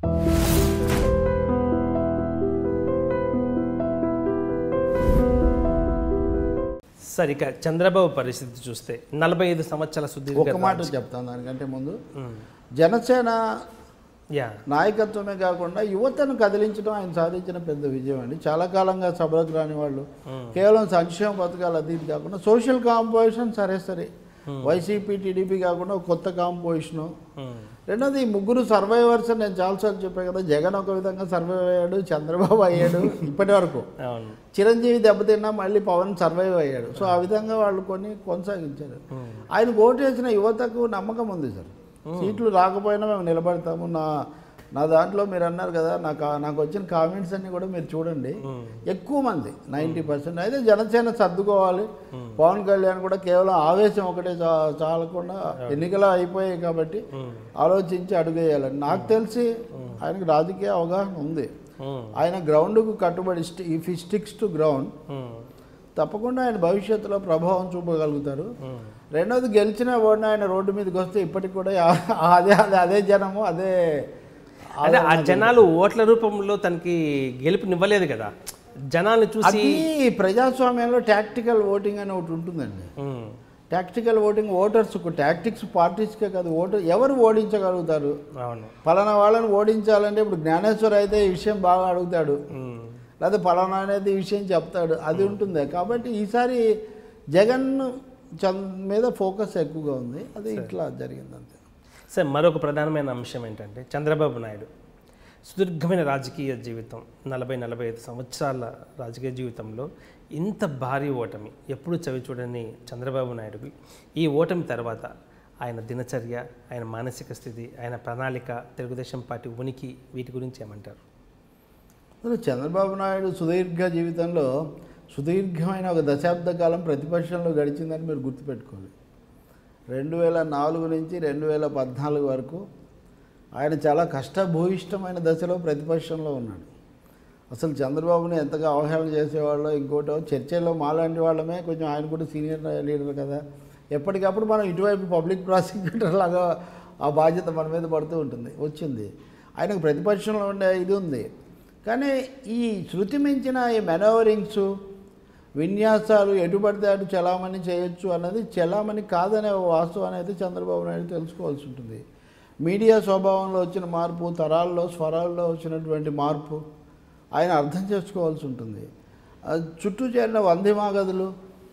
Sir ఇక చంద్రబాబు పరిస్థితి చూస్తే నలభై ఐదు సంవత్సరాల సుదీర్ఘ ఒక మాట చెప్తాను దానికంటే ముందు జనసేన యా నాయకత్వమే కాకుండా యువతను కదిలించడం ఆయన సాధించిన పెద్ద విజయం అండి చాలా కాలంగా సభలకు రాని వాళ్ళు కేవలం సంక్షేమ పథకాలు అది ఇది కాకుండా సోషల్ కాంపోజిషన్ సరే సరే వైసీపీ టీడీపీ కాకుండా ఒక కొత్త కాంపోజిషను రెండోది ఈ ముగ్గురు సర్వైవర్స్ అని నేను చాలాసార్లు చెప్పాను కదా జగన్ ఒక విధంగా సర్వైవ్ అయ్యాడు చంద్రబాబు అయ్యాడు ఇప్పటి వరకు అవును చిరంజీవి దెబ్బతిన్నా మళ్ళీ పవన్ సర్వైవ్ అయ్యాడు సో ఆ విధంగా వాళ్ళు కొన్ని కొనసాగించారు ఆయన ఓటేసిన యువతకు నమ్మకం ఉంది సార్ సీట్లు రాకపోయినా మేము నిలబడతాము నా నా దాంట్లో మీరు అన్నారు కదా నాకు నాకు వచ్చిన కామెంట్స్ అన్ని కూడా మీరు చూడండి ఎక్కువ మంది నైంటీ పర్సెంట్ అయితే జనసేన సర్దుకోవాలి పవన్ కళ్యాణ్ కూడా కేవలం ఆవేశం ఒకటే చా- చాలకుండా ఎన్నికలు అయిపోయాయి కాబట్టి ఆలోచించి అడుగేయాలని నాకు తెలిసి ఆయనకు రాజకీయ అవగాహన ఉంది ఉమ్, ఆయన గ్రౌండ్కు కట్టుబడి ఇఫ్ ఈ స్టిక్స్ టు గ్రౌండ్ ఉమ్, తప్పకుండా ఆయన భవిష్యత్తులో ప్రభావం చూపగలుగుతారు ఉమ్. రెండోది గెలిచిన ఓడిన ఆయన రోడ్డు మీదకి వస్తే ఇప్పటికి కూడా ఆ- అదే అదే అదే జనము అదే అంటే ఆ జనాలు ఓట్ల రూపంలో తనకి గెలుపునివ్వలేదు కదా జనాల్ని చూసి అది ప్రజాస్వామ్యంలో టాక్టికల్ ఓటింగ్ అని ఒకటి ఉంటుందండి ఉమ్, టాక్టికల్ ఓటింగ్ ఓటర్స్కు టాక్టిక్స్ పార్టీస్కే కాదు ఓటర్ ఎవరు ఓడించగలుగుతారు అవును పలానా వాళ్ళని ఓడించాలంటే ఇప్పుడు జ్ఞానేశ్వర్ అయితే ఈ విషయం బాగా అడుగుతాడు ఉమ్, లేదా పలానా అనేది ఈ విషయం చెప్తాడు అది ఉంటుంది కాబట్టి ఈసారి జగన్ చంద్ మీద ఫోకస్ ఎక్కువగా ఉంది అది ఇట్లా జరిగింది అంతే సార్ మరొక ప్రధానమైన అంశం ఏంటంటే చంద్రబాబు నాయుడు సుదీర్ఘమైన రాజకీయ జీవితం నలభై నలభై ఐదు సంవత్సరాల రాజకీయ జీవితంలో ఇంత భారీ ఓటమి ఎప్పుడు చవి చూడని చంద్రబాబు నాయుడుకి ఈ ఓటమి తర్వాత ఆయన దినచర్య ఆయన మానసిక స్థితి ఆయన ప్రణాళిక తెలుగుదేశం పార్టీ ఉనికి వీటి గురించి ఏమంటారు అసలు చంద్రబాబు నాయుడు సుదీర్ఘ జీవితంలో సుదీర్ఘమైన ఒక దశాబ్ద కాలం ప్రతిపక్షంలో గడిచిందని మీరు గుర్తుపెట్టుకోవాలి రెండు వేల నాలుగు నుంచి రెండు వేల పద్నాలుగు వరకు ఆయన చాలా కష్టభూయిష్టమైన దశలో ప్రతిపక్షంలో ఉన్నాడు అసలు చంద్రబాబుని ఎంతగా అవహేళన చేసేవాళ్ళో ఇంకోటో చర్చల్లో మాలాంటి వాళ్ళమే కొంచెం ఆయన కూడా సీనియర్ లీడర్ కదా ఎప్పటికప్పుడు మనం ఇటువైపు పబ్లిక్ ప్రాసిక్యూటర్ లాగా ఆ బాధ్యత మన మీద పడుతూ ఉంటుంది వచ్చింది ఆయనకు ప్రతిపక్షంలో ఉండే ఇది ఉంది కానీ ఈ శృతి మించిన ఈ మెనోవరింగ్స్ విన్యాసాలు ఎటు పడితే అటు చలామణి చేయొచ్చు అన్నది చలామణి కాదనే ఓ వాస్తవాన్ని అయితే చంద్రబాబు నాయుడు తెలుసుకోవాల్సి ఉంటుంది మీడియా స్వభావంలో వచ్చిన మార్పు తరాల్లో స్వరాల్లో వచ్చినటువంటి మార్పు ఆయన అర్థం చేసుకోవాల్సి ఉంటుంది ఆ చుట్టూ చేరిన వందిమాగదులు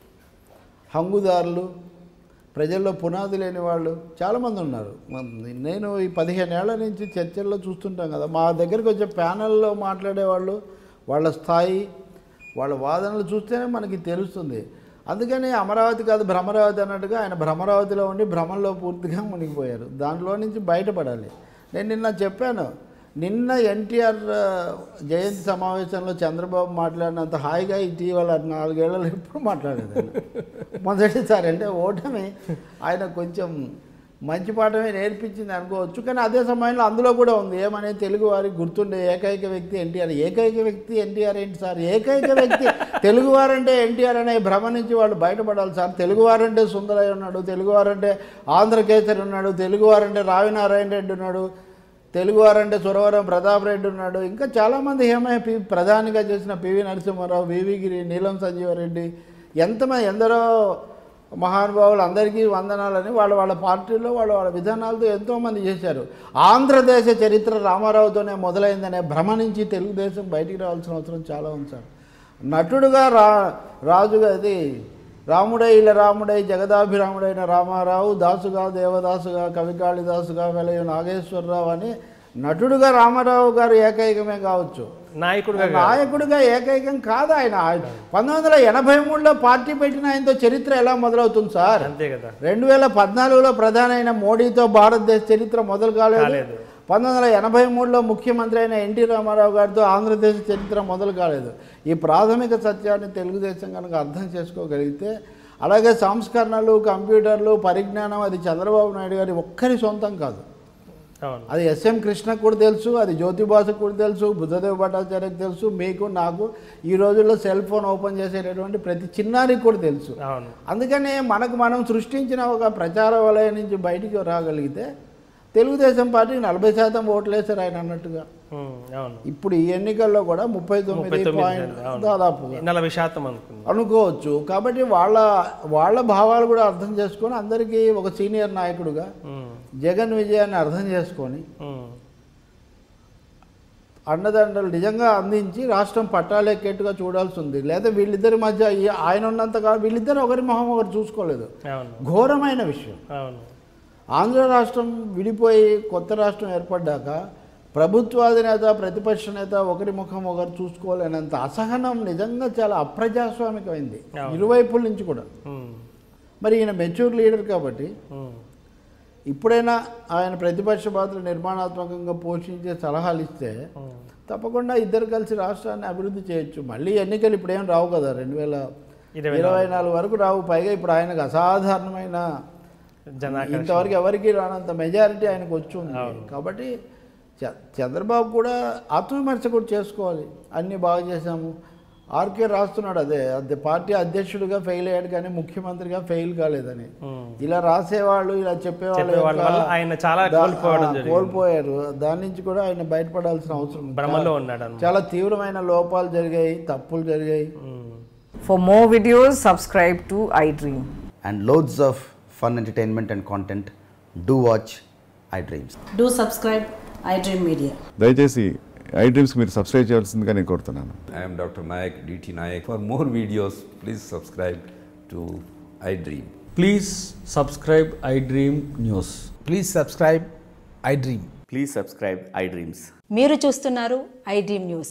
హంగుదారులు ప్రజల్లో పునాది లేని వాళ్ళు చాలామంది ఉన్నారు మ- నేను ఈ పదిహేను ఏళ్ల నుంచి చర్చల్లో చూస్తుంటాం కదా మా దగ్గరికి వచ్చే ప్యానల్లో మాట్లాడేవాళ్ళు వాళ్ళ స్థాయి వాళ్ళ వాదనలు చూస్తేనే మనకి తెలుస్తుంది అందుకని అమరావతి కాదు భ్రమరావతి అన్నట్టుగా ఆయన భ్రమరావతిలో ఉండి భ్రమంలో పూర్తిగా మునిగిపోయారు దాంట్లో నుంచి బయటపడాలి నేను నిన్న చెప్పాను నిన్న ఎన్టీఆర్ ఆ, జయంతి సమావేశంలో చంద్రబాబు మాట్లాడినంత హాయిగా ఇటీవల నాలుగేళ్లలో ఎప్పుడు మాట్లాడలేదు ఆయన. మొదటిసారి అంటే ఓటమి ఆయన కొంచెం మంచి పాఠమే నేర్పించింది అనుకోవచ్చు కానీ అదే సమయంలో అందులో కూడా ఉంది ఏమనే తెలుగు వారికి గుర్తుండే ఏకైక వ్యక్తి ఎన్టీఆర్ ఏకైక వ్యక్తి ఎన్టీఆర్ ఏంటి సార్ ఏకైక వ్యక్తి తెలుగువారంటే ఎన్టీఆర్ అనే భ్రమ నుంచి వాళ్ళు బయటపడాలి సార్ తెలుగువారంటే సుందరయ్య ఉన్నాడు తెలుగువారంటే ఆంధ్రకేసరి ఉన్నాడు తెలుగువారంటే రావినారాయణ రెడ్డి ఉన్నాడు తెలుగువారంటే సురవరం ప్రతాప్ రెడ్డి ఉన్నాడు ఇంకా చాలామంది ఏమై పి ప్రధానిగా చేసిన పివి నరసింహారావు వివి గిరి నీలం సంజీవరెడ్డి ఎంతమంది ఎందరో మహానుభావులు అందరికీ వందనాలని వాళ్ళ వాళ్ళ పార్టీలో వాళ్ళ వాళ్ళ విధానాలతో ఎంతోమంది చేశారు ఆంధ్రదేశ చరిత్ర రామారావుతోనే మొదలైందనే భ్రమ నుంచి తెలుగుదేశం బయటికి రావాల్సిన అవసరం చాలా ఉంది సార్ నటుడుగా రా రాజుగా అది రాముడై ఇలా రాముడై జగదాభిరాముడైన రామారావు దాసుగా దేవదాసుగా కవికాళిదాసుగా వెలయు నాగేశ్వరరావు అని నటుడుగా రామారావు గారు ఏకైకమే కావచ్చు నాయకుడుగా నాయకుడిగా ఏకైకం కాదు ఆయన పంతొమ్మిది వందల ఎనభై మూడులో పార్టీ పెట్టిన ఆయనతో చరిత్ర ఎలా మొదలవుతుంది సార్ అంతే కదా రెండు వేల పద్నాలుగులో ప్రధాని అయిన మోడీతో భారతదేశ చరిత్ర మొదలు కాలేదు కాలేదు. పంతొమ్మిది వందల ఎనభై మూడులో ముఖ్యమంత్రి అయిన ఎన్టీ రామారావు గారితో ఆంధ్రదేశ్ చరిత్ర మొదలు కాలేదు ఈ ప్రాథమిక సత్యాన్ని తెలుగుదేశం కనుక అర్థం చేసుకోగలిగితే అలాగే సంస్కరణలు కంప్యూటర్లు పరిజ్ఞానం అది చంద్రబాబు నాయుడు గారి ఒక్కరి సొంతం కాదు అవును అది ఎస్ఎం కృష్ణకు కూడా తెలుసు అది జ్యోతిబాసుకు కూడా తెలుసు బుద్ధదేవ్ భట్టాచార్యకు తెలుసు మీకు నాకు ఈ రోజుల్లో సెల్ ఫోన్ ఓపెన్ చేసేటటువంటి ప్రతి చిన్నారికి కూడా తెలుసు అవును అందుకనే మనకు మనం సృష్టించిన ఒక ప్రచార వలయం నుంచి బయటికి రాగలిగితే తెలుగుదేశం పార్టీకి నలభై శాతం ఓట్లు వేశారు ఆయన అన్నట్టుగా ఉమ్, అవును ఇప్పుడు ఈ ఎన్నికల్లో కూడా ముప్పై తొమ్మిది 39 పాయింట్ అవును. దాదాపుగా నలభై శాతం అనుకుంది అనుకోవచ్చు కాబట్టి వాళ్ళ వాళ్ళ భావాలు కూడా అర్థం చేసుకొని అందరికీ ఒక సీనియర్ నాయకుడుగా ఉమ్, జగన్ విజయాన్ని అర్థం చేసుకొని ఉమ్, అండదండలు నిజంగా అందించి రాష్ట్రం పట్టాలెక్కేట్టుగా చూడాల్సి ఉంది లేదా వీళ్ళిద్దరి మధ్య ఈ- ఆయన ఉన్నంతగా వీళ్ళిద్దరు ఒకరి మొహం ఒకరు చూసుకోలేదు అవును ఘోరమైన విషయం అవును ఆంధ్ర రాష్ట్రం విడిపోయి కొత్త రాష్ట్రం ఏర్పడ్డాక ప్రభుత్వాధినేత ప్రతిపక్ష నేత ఒకరి ముఖం ఒకరు చూసుకోలేనంత అసహనం నిజంగా చాలా అప్రజాస్వామికమైంది అవును. ఇరువైపుల నుంచి కూడా ఉమ్, మరి ఈయన మెచ్యూర్ లీడర్ కాబట్టి ఉమ్, ఇప్పుడైనా ఆయన ప్రతిపక్ష పాత్ర నిర్మాణాత్మకంగా పోషించే సలహాలు ఇస్తే ఉమ్, తప్పకుండా ఇద్దరు కలిసి రాష్ట్రాన్ని అభివృద్ధి చేయొచ్చు మళ్ళీ ఎన్నికలు ఇప్పుడు ఏం రావు కదా రెండు వేల ఇరవై ఇరవై నాలుగు వరకు రావు పైగా ఇప్పుడు ఆయనకు అసాధారణమైన జనాకర్షణ ఇంతవరకు ఎవరికి రానంత మెజారిటీ ఆయనకు వచ్చి ఉంది అవును. కాబట్టి చ- చంద్రబాబు కూడా ఆత్మవిమర్శ కూడా చేసుకోవాలి అన్నీ బాగా చేశాము ఆర్కే రాస్తున్నాడు అదే అదే పార్టీ అధ్యక్షుడిగా ఫెయిల్ అయ్యాడు కానీ ముఖ్యమంత్రిగా ఫెయిల్ కాలేదని ఉమ్. ఇలా రాసేవాళ్ళు ఇలా చెప్పేవాళ్ళు చెప్పేవాళ్ళ యొక్క వల్ల ఆయన చాలా దా- కోల్పోవడం ఆ, జరిగింది. కోల్పోయారు దాని నుంచి కూడా ఆయన బయటపడాల్సిన అవసరం ఉంది. భ్రమలో ఉన్నాడు అన్నమాట చాలా తీవ్రమైన లోపాలు జరిగాయి తప్పులు జరిగాయి ఉమ్. For more videos, subscribe to iDream. and loads of fun entertainment and content, do watch iDreams. Do subscribe iDream Media. దయచేసి ఐ డ్రీమ్స్ మీరు సబ్స్క్రైబ్ చేయాల్సిందిగా నేను కోరుతున్నాను I am Dr. Nayak, DT Nayak. For more videos, please subscribe to iDream. Please subscribe iDream News. Please subscribe iDream. Please subscribe iDreams. మీరు చూస్తున్నారు iDream News.